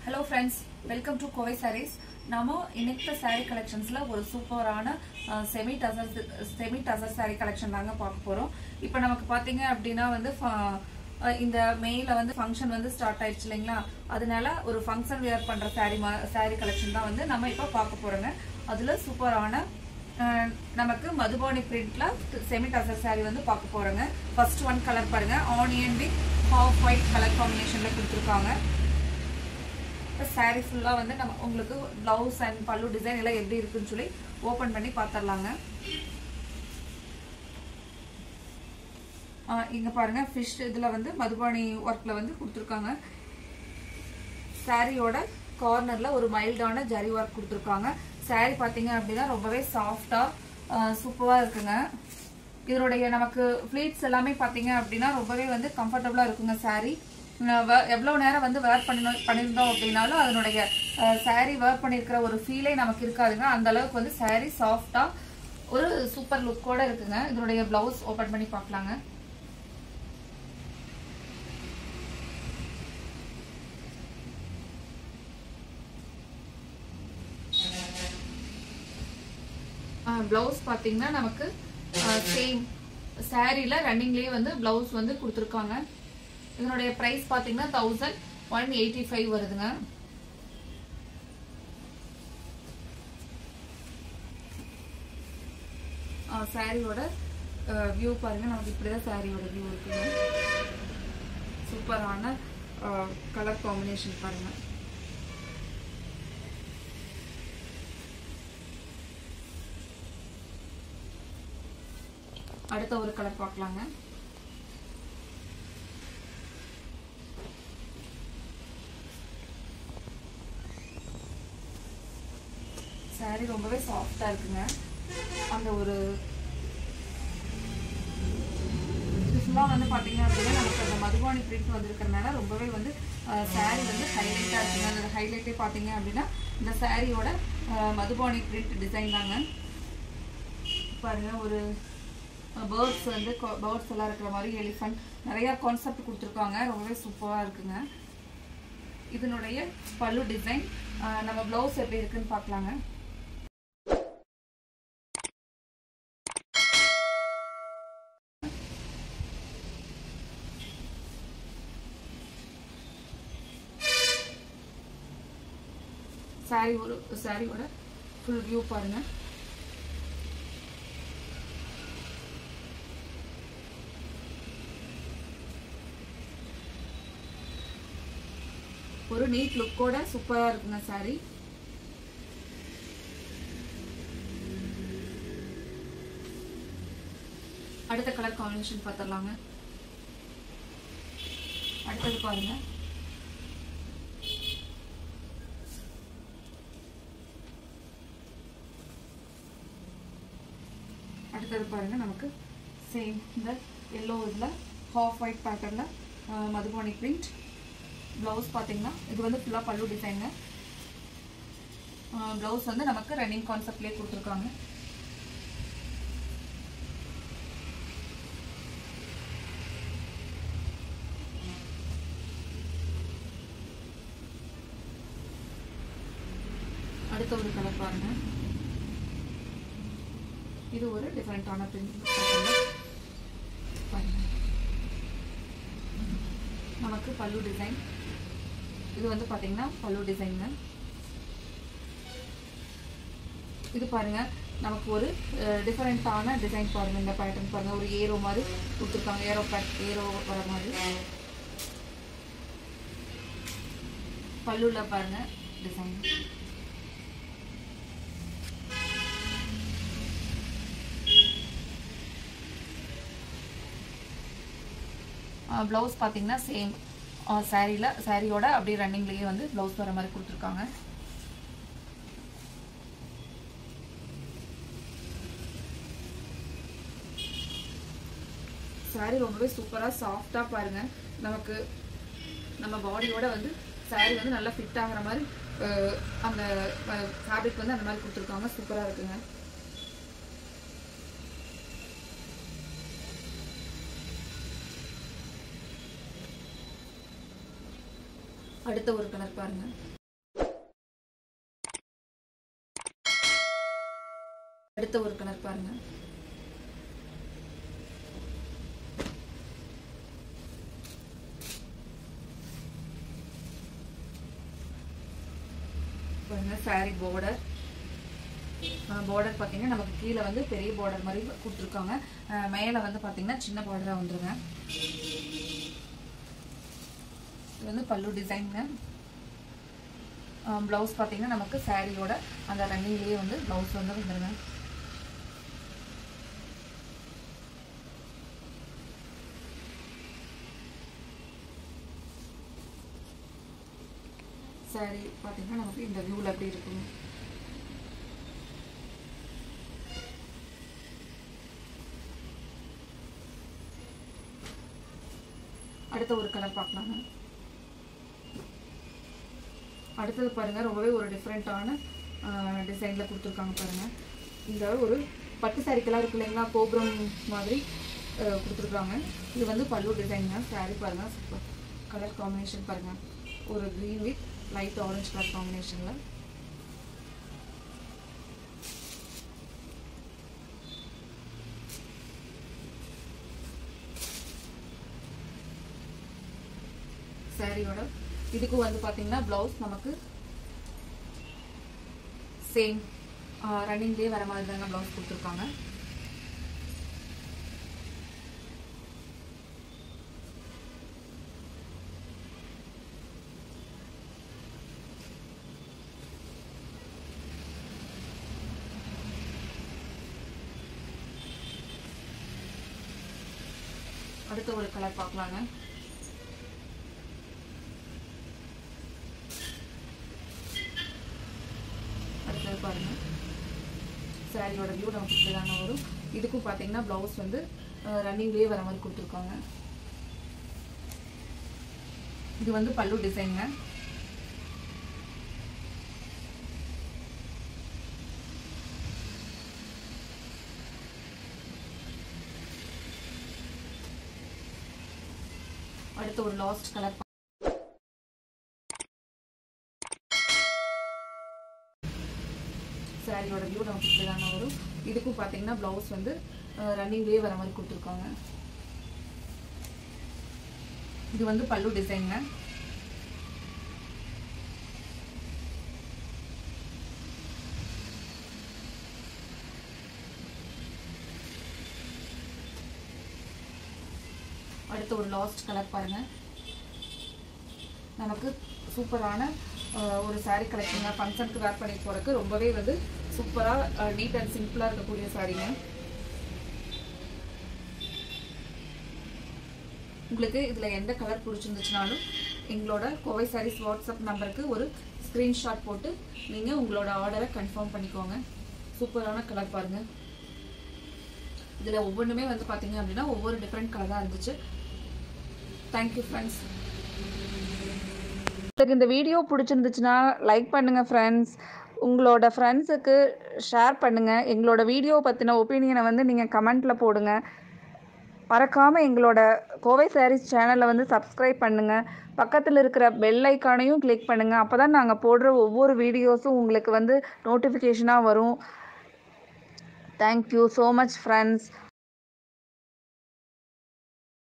hello friends welcome to Kovai Sarees நாம இன்னைக்கு சாரீ கலெக்ஷன்ஸ்ல ஒரு சூப்பரான semi tussar semi tussar sari collection தாங்க பார்க்க போறோம் இப்போ நமக்கு பாத்தீங்க அப்படின்னா வந்து ஃப- அஹ் இந்த மெயில வந்து ஃபங்க்ஷன் வந்து ஸ்டார்ட் ஆயிடுச்சு இல்லைங்களா அதனால ஒரு ஃபங்க்ஷன் வியர் பண்ற சாரீ சாரீ கலெக்ஷன் தான் வந்து நம்ம இப்போ பார்க்க போறோங்க அதுல சூப்பரான அஹ், நமக்கு மதுபானி பிரிண்ட்ல செமி டசர் சாரீ வந்து பார்க்க போறோங்க ஃபர்ஸ்ட் ஒன் கலர் பாருங்க onion with half white colour காம்பினேஷன்ல கொடுத்துருக்காங்க சாரீ ஃபுல்லா வந்து நம்ம உங்களுக்கு பிளவுஸ் அண்ட் பல்லு டிசைன் எல்லாம் எப்படி இருக்குன்னு சொல்லி ஓபன் பண்ணி பார்த்துடலாங்க இங்க பாருங்க ஃபிஷ் இதுல வந்து மதுபானி ஒர்க்ல வந்து கொடுத்துருக்காங்க சாரியோட கார்னர்ல ஒரு மைல்டான ஜரி ஒர்க் கொடுத்துருக்காங்க சாரி பாத்தீங்க அப்படின்னா ரொம்பவே சாஃப்டா சூப்பரா இருக்குங்க இதனுடைய நமக்கு ஃபிளீட்ஸ் எல்லாமே பாத்தீங்க அப்படின்னா ரொம்பவே வந்து கம்ஃபர்டபுளா இருக்குங்க சாரி எவ்வளவு நேரம் வந்து வேர் பண்ணி பண்ணியிருந்தோம் அப்படின்னாலும் அதனுடைய சாரி வேர் பண்ணியிருக்கிற ஒரு ஃபீலே நமக்கு இருக்காதுங்க அந்த அளவுக்கு வந்து சாரி சாஃப்டா ஒரு சூப்பர் லுக்கோட இருக்குங்க இதனுடைய பிளவுஸ் ஓபன் பண்ணி பார்க்கலாங்க பிளவுஸ் பாத்தீங்கன்னா நமக்கு சேம் சாரீல ரன்னிங்லயே வந்து பிளவுஸ் வந்து கொடுத்துருக்காங்க இதனுடைய பிரைஸ் பாத்தீங்கன்னா தௌசண்ட் ஒன் எயிட்டி ஃபைவ் வருதுங்க சாரியோட வியூ பாருங்க நமக்கு இப்படிதான் சாரியோட வியூ இருக்குங்க சூப்பரான கலர் காம்பினேஷன் பாருங்க அடுத்த ஒரு கலர் பார்க்கலாங்க சாரி ரொம்பவே சாஃப்டா இருக்குங்க அந்த ஒரு இது ஃபுல்லா வந்து பாத்தீங்க அப்படின்னா நமக்கு அந்த மதுபானி பிரிண்ட் வந்திருக்கிறதுனால ரொம்பவே வந்து சாரி வந்து ஹைலைட்டா இருக்குங்க அந்த ஹைலைட்டே பாத்தீங்க அப்படின்னா இந்த சாரியோட மதுபானி பிரிண்ட் டிசைன் தாங்க பாருங்க ஒரு பேர்ட்ஸ் வந்து பேர்ட்ஸ் எல்லாம் இருக்கிற மாதிரி எலிஃபண்ட் நிறைய கான்செப்ட் கொடுத்துருக்காங்க ரொம்பவே சூப்பராக இருக்குங்க இதனுடைய பல்லு டிசைன் நம்ம பிளவுஸ் எப்படி இருக்குன்னு பார்க்கலாங்க சாரி ஒரு சாரியோட ஃபுல் வியூ பாருங்க ஒரு நீட் லுக்கோட சூப்பரா இருக்குங்க சாரி அடுத்த கலர் காம்பினேஷன் பார்த்துடலாங்க அடுத்தது பாருங்க அடுத்தது பாருங்க நமக்கு சேம் இந்த எல்லோ இதில் ஹாஃப் ஒயிட் பேட்டர்னில் மதுபானி பிரிண்ட் ப்ளவுஸ் பார்த்தீங்கன்னா இது வந்து ஃபுல்லாக பல்லு டிசைனுங்க ப்ளவுஸ் வந்து நமக்கு ரன்னிங் கான்செப்ட்லேயே கொடுத்துருக்காங்க அடுத்த ஒரு கலர் பாருங்க இது ஒரு டிஃப்ரெண்டான பிரிண்ட் பாருங்க நமக்கு பல்லு டிசைன் இது வந்து பாத்தீங்கன்னா பல்லு டிசைனுங்க இது பாருங்க நமக்கு ஒரு டிஃபரெண்டான டிசைன் பாருங்க இந்த பேட்டர்ன் பாருங்க ஒரு ஏரோ மாதிரி கொடுத்துருக்காங்க ஏரோ பேட் ஏரோ வர மாதிரி பல்லுல பாருங்க டிசைன் ப்ளவுஸ் பார்த்தீங்கன்னா சேம் சாரியில் சாரியோட அப்படியே ரன்னிங்லேயே வந்து ப்ளவுஸ் வர மாதிரி கொடுத்துருக்காங்க சாரி ரொம்பவே சூப்பராக சாஃப்டாக பாருங்க நமக்கு நம்ம பாடியோட வந்து சாரி வந்து நல்லா ஃபிட் ஆகிற மாதிரி அஹ், அந்த ஃபேப்ரிக் வந்து அந்த மாதிரி கொடுத்துருக்காங்க சூப்பராக இருக்குங்க அடுத்த ஒரு கலர் பாருங்க அடுத்த ஒரு கலர் பாருங்க பாருங்க சாரி பார்டர் பார்டர் பார்த்தீங்கன்னா நமக்கு கீழே வந்து பெரிய பார்டர் மாதிரி கொடுத்துருக்காங்க மேலே வந்து பார்த்தீங்கன்னா சின்ன பார்டராக வந்துருங்க இது வந்து பல்லு டிசைனுங்க ப்ளவுஸ் பார்த்தீங்கன்னா நமக்கு சாரியோட அந்த ரன்னிங்லேயே வந்து ப்ளவுஸ் வந்து வந்துருங்க சாரி பார்த்தீங்கன்னா நமக்கு இந்த வியூவில் எப்படி இருக்கும் அடுத்த ஒரு கலர் பார்க்கலாங்க அடுத்தது பாருங்க ரொம்பவே ஒரு டிஃப்ரெண்ட்டான டிசைனில் கொடுத்துருக்காங்க பாருங்க இந்த ஒரு பட்டு சாரிக்கெல்லாம் இருக்கு இல்லைங்களா கோபுரம் மாதிரி அஹ், கொடுத்துருக்காங்க இது வந்து பல்லு டிசைன் தான் சாரி பாருங்க சூப்பர் கலர் காம்பினேஷன் பாருங்க ஒரு green with light orange colour காம்பினேஷனில் சாரியோட இதுக்கும் வந்து பார்த்தீங்கன்னா ப்ளவுஸ் நமக்கு சேம் ரன்னிங்லேயே வர மாதிரி தாங்க ப்ளவுஸ் கொடுத்துருக்காங்க அடுத்த ஒரு கலர் பார்க்கலாங்க அடுத்தது பாருங்க சாரியோட வியூ நமக்கு இப்படிதாங்க வரும் இதுக்கும் பார்த்தீங்கன்னா ப்ளவுஸ் வந்து ரன்னிங்லேயே வர மாதிரி கொடுத்துருக்காங்க இது வந்து பல்லு டிசைனுங்க அடுத்து ஒரு லாஸ்ட் கலர் சாரியோட வியூ நமக்கு இப்படிதாங்க வரும் இதுக்கும் பார்த்தீங்கன்னா ப்ளவுஸ் வந்து ரன்னிங்லேயே வர மாதிரி கொடுத்துருக்காங்க இது வந்து பல்லு டிசைனுங்க அடுத்து ஒரு லாஸ்ட் கலர் பாருங்க நமக்கு சூப்பரான அஹ், ஒரு saree கலெக்ஷன் ஃபங்க்ஷனுக்கு வேர் பண்ணி போறதுக்கு ரொம்பவே வந்து சூப்பராக நீட் அண்ட் சிம்பிளாக இருக்கக்கூடிய சாரீங்க உங்களுக்கு இதில் எந்த கலர் பிடிச்சிருந்துச்சுனாலும் எங்களோட கோவை சாரீஸ் வாட்ஸ்அப் நம்பருக்கு ஒரு ஸ்க்ரீன்ஷாட் போட்டு நீங்கள் உங்களோட ஆர்டரை கன்ஃபார்ம் பண்ணிக்கோங்க சூப்பரான கலர் பாருங்கள் இதில் ஒவ்வொன்றுமே வந்து பார்த்தீங்க அப்படின்னா ஒவ்வொரு டிஃப்ரெண்ட் கலர் தான் இருந்துச்சு தேங்க்யூ ஃப்ரெண்ட்ஸ் உங்களுக்கு இந்த வீடியோ பிடிச்சிருந்துச்சுன்னா லைக் பண்ணுங்கள் ஃப்ரெண்ட்ஸ் உங்களோட ஃப்ரெண்ட்ஸுக்கு ஷேர் பண்ணுங்கள் எங்களோட வீடியோ பற்றின ஒப்பீனியனை வந்து நீங்கள் கமெண்ட்டில் போடுங்க மறக்காமல் எங்களோட கோவை சாரீஸ் சேனலை வந்து சப்ஸ்கிரைப் பண்ணுங்கள் பக்கத்தில் இருக்கிற பெல் ஐக்கானையும் கிளிக் பண்ணுங்கள் அப்போ தான் நாங்கள் போடுற ஒவ்வொரு வீடியோஸும் உங்களுக்கு வந்து நோட்டிஃபிகேஷனாக வரும் தேங்க்யூ ஸோ மச் ஃப்ரெண்ட்ஸ்